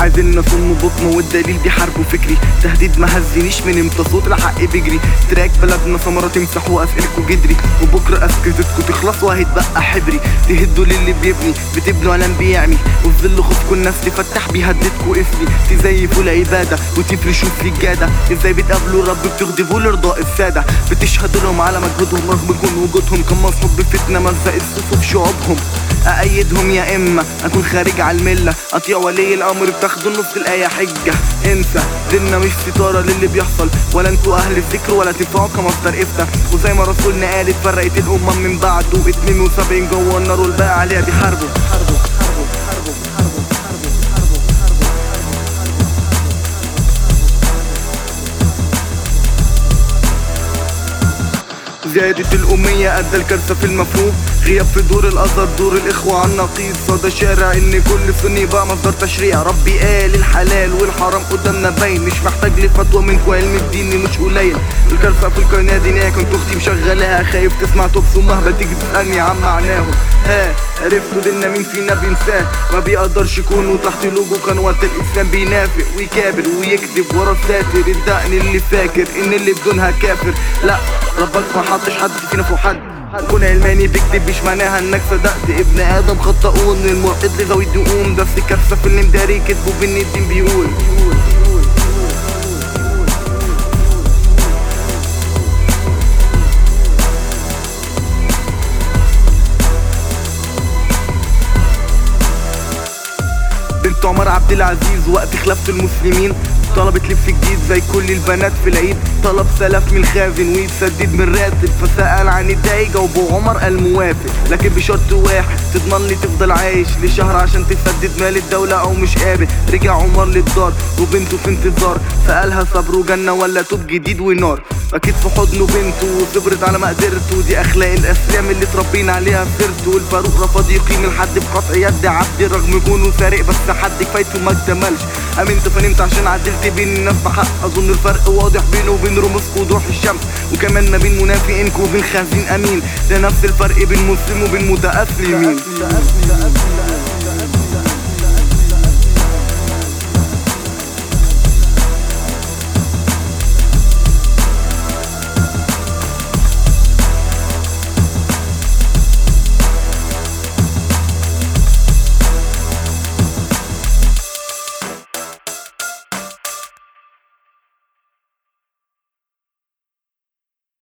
عايزين صم بكم والدليل بيحاربوا فكري تهديد ما هزنيش من امتى صوت الحق بيجري تراك بلدنا ثمرة تمسحوا اسئلكوا جدري وبكرة اسكتتكوا تخلص وهيتبقى حبري تهدوا للي بيبني بتبنوا علم بيعمي وفي ظل خوفكوا الناس تفتح بيهددكوا قفلي تزيفوا العبادة وتفرشوا سجادة ازاي بتقابلوا الرب بتغضبوا لرضاء السادة بتشهدوا لهم على مجهودهم رغم كون وجودهم كان مصحوب بفتنة مزق الصفوف شعوبهم أأيدهم يا إما أكون خارج على الملة أطيع ولي الأمر بتاخدوا نص الآية حجة انسى ديننا مش ستارة للي بيحصل ولا انتوا أهل الذكر ولا تنفعوا كمصدر إفتاء وزي ما رسولنا قال اتفرقت الأمم من بعده 72 جوه النار والباقي عليها بيحاربوا حاربوا حاربوا حاربوا حاربوا حاربوا حاربوا زيادة الأمية أدى الكارثة في المفهوم غياب في دور الأزهر دور الإخوة عن نقيض صدى شارع إن كل سني بقى مصدر تشريع ربي قال الحلال والحرام قدامنا باين مش محتاج لفتوى منكوا علم الدين مش قليل الكارثة في القناة دينية كنت أختي مشغلاها خايف تسمع توبس ومهما تيجي تسألني عن معناهم ها عرفتوا ديننا مين فينا بينساه ما بيقدرش يكونوا تحت لوجو كان وقت الإسلام بينافق ويكابر ويكذب ورا الساتر الدقن اللي فاكر إن اللي بدونها كافر لا ربك ما حطش حد فينا فوق حد كون علماني بيكتب مش معناها انك صدقت ابن ادم خطئون الملحد لذوي الدقوم ده في كارثه في اللي مداري كتبوا بان الدين بيقول بنت عمر عبد العزيز وقت خلافة المسلمين طلبت لبس جديد زي كل البنات في العيد طلب سلف من الخازن ويتسدد من راتب فسأل عن الداعي جاوبه عمر قال موافق لكن بشرط واحد تضمن لي تفضل عايش لشهر عشان تسدد مال الدولة او مش قابل رجع عمر للدار وبنته في انتظار فقالها صبر وجنة ولا توب جديد ونار اكيد في حضنه بنته وصبرت على مقدرته دي اخلاق الاسلام اللي اتربينا عليها سيرته والفاروق رفض يقيم الحد بقطع يد عبد رغم كونه سارق بس حد كفايته ما اكتملش امنت فنمت عشان عدلت بين الناس بحق اظن الفرق واضح بينه وبين رموزكوا وضوح الشمس وكمان ما بين منافقينكوا وبين خازين امين ده نفس الفرق بين مسلم وبين متأسلمين